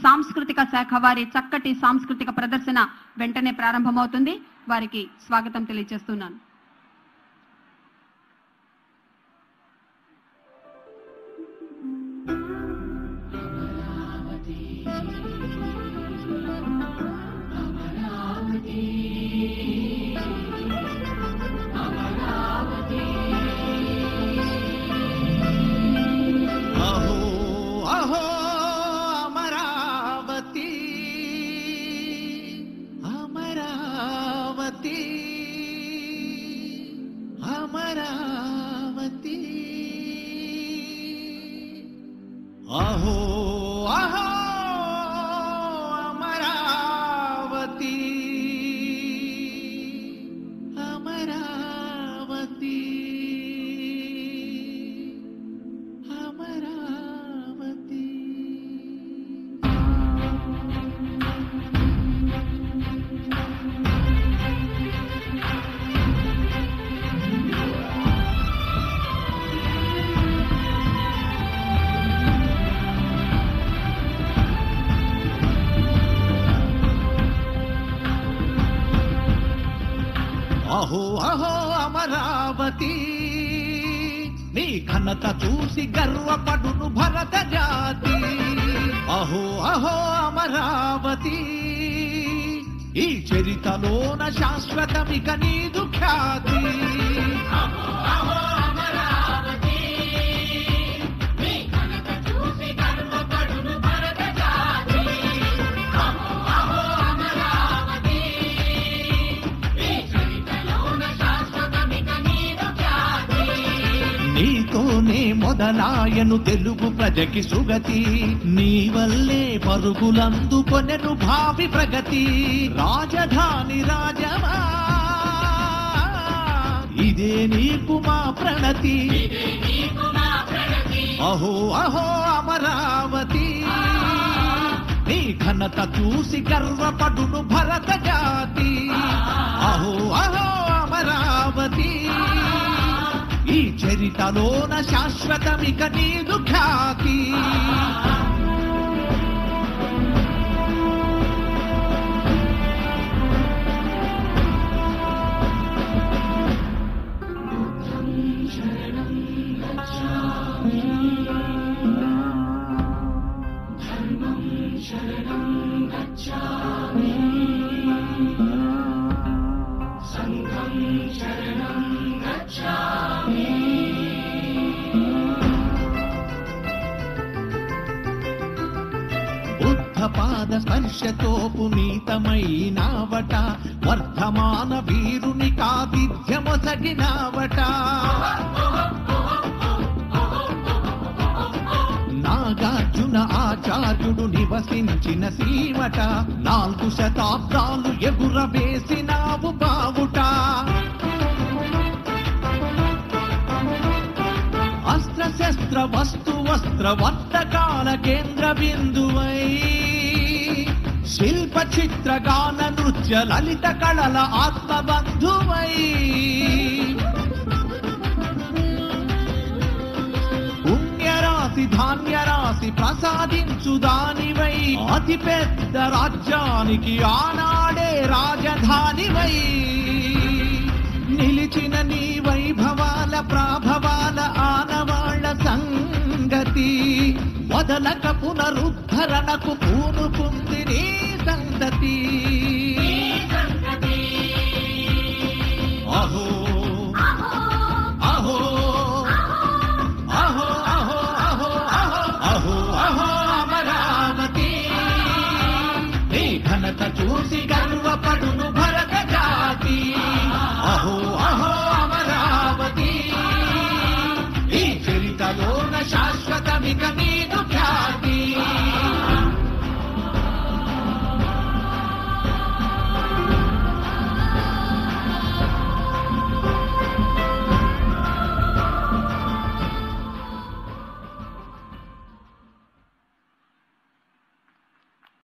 సాంస్కృతిక శాఖ వారి చక్కటి సాంస్కృతిక ప్రదర్శన వెంటనే ప్రారంభమవుతుంది వారికి స్వాగతం తెలియజేస్తున్నాను అహో అహో అమరావతి అమరావతి అమరావతి అహో అహో అమరావతి అమరావతి అమరావతి అహో అహో అమరావతి నీ ఘనత చూసి గర్వపడును భరత జాతి అహో అహో అమరావతి ఈ చరితలోన శాశ్వతమిక నీదు ఖ్యాతి నీతోనే మొదలాయను తెలుగు ప్రజకి సుగతి నీ వల్లే పరుగులందుకొనెను భావి ప్రగతి రాజధాని రాజమా ఇదే నీకు మా ప్రణతి అహో అహో అమరావతి నీ ఘనత చూసి గర్వపడును భరత జాతి అహో అహో అమరావతి ఈ చరితలోన శాశ్వతమిక నీదు ఖ్యాతి బుద్ధ పాద స్పర్శతో పునీతమైనావట వర్ధమాన వీరుని కావిధ్యమొసగినావట నాగార్జున ఆచార్యుడు నివసించిన సీమట నాలుగు శతాబ్దాలు ఎగురవేసినావు బావుట అస్త్ర శస్త్ర వస్తు వస్త్ర వర్తకాల కేంద్ర బిందువై శిల్ప చిత్ర గాన నృత్య లలిత కళల ఆత్మబంధువై పుణ్యరాశి ధాన్యరాశి ప్రసాదించు దానివై అతి పెద్ద రాజ్యానికి ఆనాడే రాజధానివై నిలిచిన నీ వైభవాల ప్రాభవాల ఆనవాళ్ల సంగతి వదలక పునరుద్ధరణకు పూనుకుంది నీ సంగతి అహో అహో అహో అహో అహో అహో అహో అహో అమరావతి నీ ఘనత చూసి